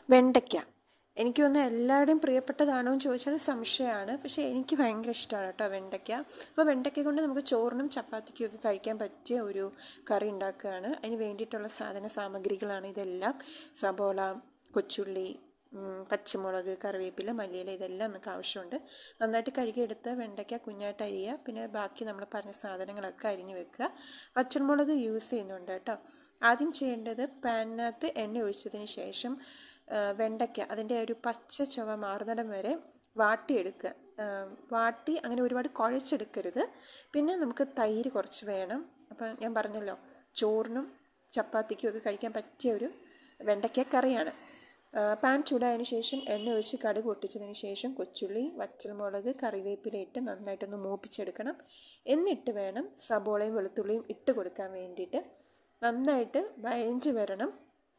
വെണ്ടയ്ക്ക എനിക്ക് തോന്നുന്നു എല്ലാവരുടെയും പ്രിയപ്പെട്ടതാണോ എന്ന് ചോദിച്ചാൽ സംശയമാണ് പക്ഷേ എനിക്ക് ഭയങ്കര ഇഷ്ടമാണ് കേട്ടോ വെണ്ടയ്ക്ക അപ്പോൾ വെണ്ടയ്ക്ക കൊണ്ട് നമുക്ക് ചോറിനും ചപ്പാത്തിക്കും ഒക്കെ കഴിക്കാൻ പറ്റിയ ഒരു കറി ഉണ്ടാക്കുകയാണ് അതിന് വേണ്ടിയിട്ടുള്ള സാധന സാമഗ്രികളാണ് ഇതെല്ലാം സബോള കൊച്ചുള്ളി ഉം, പച്ചമുളക് കറിവേപ്പില മല്ലിയില ഇതെല്ലാം നമുക്ക് ആവശ്യമുണ്ട് നന്നായിട്ട് കഴുകിയെടുത്ത് വെണ്ടയ്ക്ക കുഞ്ഞായിട്ട് അരിയുക പിന്നെ ബാക്കി നമ്മൾ പറഞ്ഞ സാധനങ്ങളൊക്കെ അരിഞ്ഞ് വെക്കുക പച്ചമുളക് യൂസ് ചെയ്യുന്നുണ്ട് കേട്ടോ ആദ്യം ചെയ്യേണ്ടത് പാനിനകത്ത് എണ്ണ ഒഴിച്ചതിന് ശേഷം ആ, വെണ്ടയ്ക്ക അതിൻ്റെ ഒരു പച്ച ചുവ മാറുന്നിടം വരെ വാട്ടിയെടുക്കുക ആ, വാട്ടി അങ്ങനെ ഒരുപാട് കുഴച്ചെടുക്കരുത് പിന്നെ നമുക്ക് തൈര് കുറച്ച് വേണം അപ്പം ഞാൻ പറഞ്ഞല്ലോ ചോറിനും ചപ്പാത്തിക്കും ഒക്കെ കഴിക്കാൻ പറ്റിയ ഒരു വെണ്ടയ്ക്ക കറിയാണ് ആ, പാൻ ചൂടായതിനു ശേഷം എണ്ണ ഒഴിച്ച് കടുക് പൊട്ടിച്ചതിന് ശേഷം കൊച്ചുള്ളി വറ്റൽമുളക് കറിവേപ്പില ഇട്ട് നന്നായിട്ടൊന്ന് മൂപ്പിച്ചെടുക്കണം എന്നിട്ട് വേണം സബോളയും വെളുത്തുള്ളിയും ഇട്ട് കൊടുക്കാൻ വേണ്ടിയിട്ട് നന്നായിട്ട് വഴഞ്ച് വരണം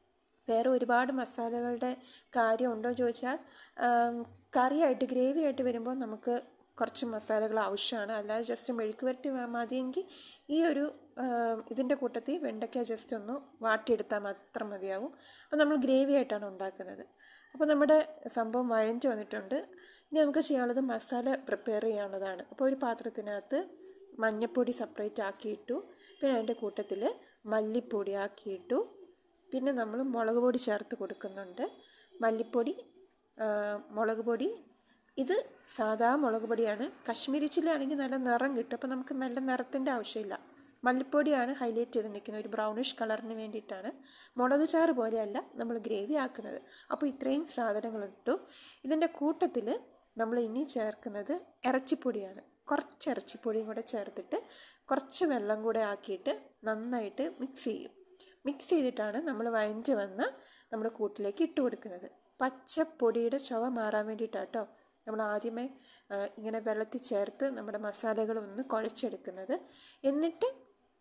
വേറെ ഒരുപാട് മസാലകളുടെ കാര്യം ഉണ്ടോ എന്ന് ചോദിച്ചാൽ ആം, കറിയായിട്ട് ഗ്രേവി ആയിട്ട് വരുമ്പോൾ നമുക്ക് കുറച്ച് മസാലകൾ ആവശ്യമാണ് അല്ലാതെ ജസ്റ്റ് മെഴുക്ക് വരട്ടി മ- മതിയെങ്കിൽ ഈ ഒരു ആം, ഇതിൻ്റെ കൂട്ടത്തിൽ വെണ്ടയ്ക്ക ജസ്റ്റ് ഒന്ന് വാട്ടിയെടുത്താൽ മാത്രം മതിയാവും അപ്പോൾ നമ്മൾ ഗ്രേവി ആയിട്ടാണ് ഉണ്ടാക്കുന്നത് അപ്പോൾ നമ്മുടെ സംഭവം വഴഞ്ച് വന്നിട്ടുണ്ട് ഇനി നമുക്ക് ചെയ്യാനുള്ളത് മസാല പ്രിപ്പയർ ചെയ്യാനുള്ളതാണ് അപ്പോൾ ഒരു പാത്രത്തിനകത്ത് മഞ്ഞൾപ്പൊടി സെപ്പറേറ്റ് ആക്കിയിട്ടു പിന്നെ അതിൻ്റെ കൂട്ടത്തിൽ മല്ലിപ്പൊടി ആക്കിയിട്ടു പിന്നെ നമ്മൾ മുളക് പൊടി ചേർത്ത് കൊടുക്കുന്നുണ്ട് മല്ലിപ്പൊടി ആ, മുളക് പൊടി ഇത് സാധാ മുളക് പൊടിയാണ് കശ്മീരി ചില്ലി ആണെങ്കിൽ നല്ല നിറം കിട്ടും അപ്പോൾ നമുക്ക് നല്ല നിറത്തിൻ്റെ ആവശ്യമില്ല മല്ലിപ്പൊടിയാണ് ഹൈലൈറ്റ് ചെയ്ത് നിൽക്കുന്നത് ഒരു ബ്രൗണിഷ് കളറിന് വേണ്ടിയിട്ടാണ് മുളക് ചാറ് പോലെയല്ല നമ്മൾ ഗ്രേവി ആക്കുന്നത് അപ്പോൾ ഇത്രയും സാധനങ്ങൾ ഇട്ടു ഇതിൻ്റെ കൂട്ടത്തിൽ നമ്മൾ ഇനി ചേർക്കുന്നത് ഇറച്ചിപ്പൊടിയാണ് കുറച്ച് ഇറച്ചിപ്പൊടിയും കൂടെ ചേർത്തിട്ട് കുറച്ച് വെള്ളം കൂടെ ആക്കിയിട്ട് നന്നായിട്ട് മിക്സ് ചെയ്യും മിക്സ് ചെയ്തിട്ടാണ് നമ്മൾ വഴഞ്ച് വന്ന് നമ്മുടെ കൂട്ടിലേക്ക് ഇട്ട് കൊടുക്കുന്നത് പച്ചപ്പൊടിയുടെ ചുവ മാറാൻ വേണ്ടിയിട്ടാട്ടോ നമ്മൾ ആദ്യമേ ആ, ഇങ്ങനെ വെള്ളത്തിൽ ചേർത്ത് നമ്മുടെ മസാലകൾ ഒന്ന് കുഴച്ചെടുക്കുന്നത് എന്നിട്ട്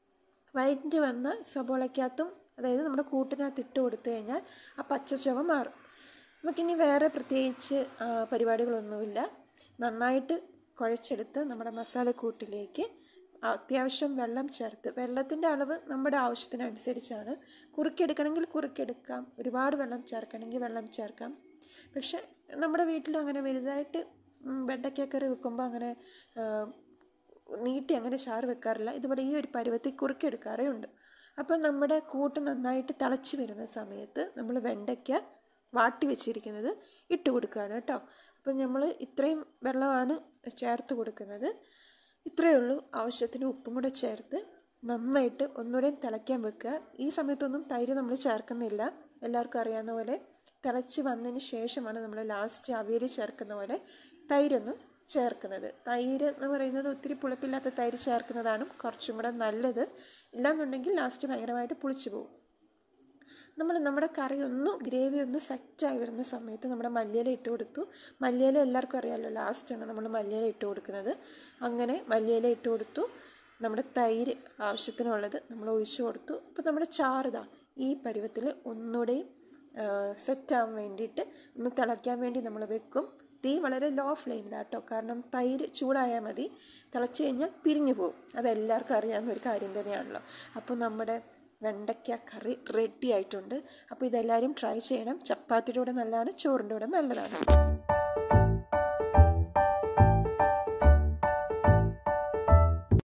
വഴഞ്ച് വന്ന് സബോളയ്ക്കകത്തും അതായത് നമ്മുടെ കൂട്ടിനകത്ത് ഇട്ട് കൊടുത്തു കഴിഞ്ഞാൽ ആ പച്ച ചുവ മാറും നമുക്കിനി വേറെ പ്രത്യേകിച്ച് ആ, പരിപാടികളൊന്നുമില്ല നന്നായിട്ട് കുഴച്ചെടുത്ത് നമ്മുടെ മസാലക്കൂട്ടിലേക്ക് അത്യാവശ്യം വെള്ളം ചേർത്ത് വെള്ളത്തിൻ്റെ അളവ് നമ്മുടെ ആവശ്യത്തിനനുസരിച്ചാണ് കുറുക്കിയെടുക്കണമെങ്കിൽ കുറുക്കിയെടുക്കാം ഒരുപാട് വെള്ളം ചേർക്കണമെങ്കിൽ വെള്ളം ചേർക്കാം പക്ഷെ നമ്മുടെ വീട്ടിൽ അങ്ങനെ വലുതായിട്ട് ഉം, വെണ്ടയ്ക്കക്കറി വെക്കുമ്പോൾ അങ്ങനെ ആ, നീട്ടി അങ്ങനെ ചാറ് വെക്കാറില്ല ഇതുപോലെ ഈ ഒരു പരുവത്തിൽ കുറുക്കിയെടുക്കാറേ ഉണ്ട് അപ്പം നമ്മുടെ കൂട്ട് നന്നായിട്ട് തിളച്ച് വരുന്ന സമയത്ത് നമ്മൾ വെണ്ടയ്ക്ക വാട്ടി വെച്ചിരിക്കുന്നത് ഇട്ട് കൊടുക്കുകയാണ് കേട്ടോ അപ്പം നമ്മൾ ഇത്രയും വെള്ളമാണ് ചേർത്ത് കൊടുക്കുന്നത് ഇത്രയേ ഉള്ളൂ ആവശ്യത്തിന് ഉപ്പും കൂടെ ചേർത്ത് നന്നായിട്ട് ഒന്നുകൂടെയും തിളയ്ക്കാൻ വെക്കുക ഈ സമയത്തൊന്നും തൈര് നമ്മൾ ചേർക്കുന്നില്ല എല്ലാവർക്കും അറിയാവുന്ന പോലെ തിളച്ച് വന്നതിന് ശേഷമാണ് നമ്മൾ ലാസ്റ്റ് അവിയൽ ചേർക്കുന്ന പോലെ തൈരൊന്ന് ചേർക്കുന്നത് തൈര് എന്ന് പറയുന്നത് ഒത്തിരി പുളിപ്പില്ലാത്ത തൈര് ചേർക്കുന്നതാണ് കുറച്ചും കൂടെ നല്ലത് ഇല്ലാന്നുണ്ടെങ്കിൽ ലാസ്റ്റ് ഭയങ്കരമായിട്ട് പുളിച്ചു പോകും നമ്മൾ നമ്മുടെ കറി ഒന്ന് ഗ്രേവി ഒന്ന് സെറ്റായി വരുന്ന സമയത്ത് നമ്മുടെ മല്ലിയില ഇട്ട് കൊടുത്തു മല്ലിയില എല്ലാവർക്കും അറിയാമല്ലോ ലാസ്റ്റാണ് നമ്മൾ മല്ലിയില ഇട്ട് കൊടുക്കുന്നത് അങ്ങനെ മല്ലിയില ഇട്ട് കൊടുത്തു നമ്മുടെ തൈര് ആവശ്യത്തിനുള്ളത് നമ്മൾ ഒഴിച്ചു കൊടുത്തു അപ്പോൾ നമ്മുടെ ചാറുതാ ഈ പരുവത്തിൽ ഒന്നുകൂടെയും സെറ്റാകാൻ വേണ്ടിയിട്ട് ഒന്ന് തിളയ്ക്കാൻ വേണ്ടി നമ്മൾ വെക്കും തീ വളരെ ലോ ഫ്ലെയിമിലാട്ടോ കാരണം തൈര് ചൂടായാൽ മതി തിളച്ച് കഴിഞ്ഞാൽ പിരിഞ്ഞു പോകും അതെല്ലാവർക്കും അറിയാവുന്ന ഒരു കാര്യം തന്നെയാണല്ലോ അപ്പോൾ നമ്മുടെ വെണ്ടയ്ക്ക കറി റെഡി ആയിട്ടുണ്ട് അപ്പോൾ ഇതെല്ലാവരും ട്രൈ ചെയ്യണം ചപ്പാത്തിയുടെ കൂടെ നല്ലതാണ് ചോറിൻ്റെ കൂടെ നല്ലതാണ്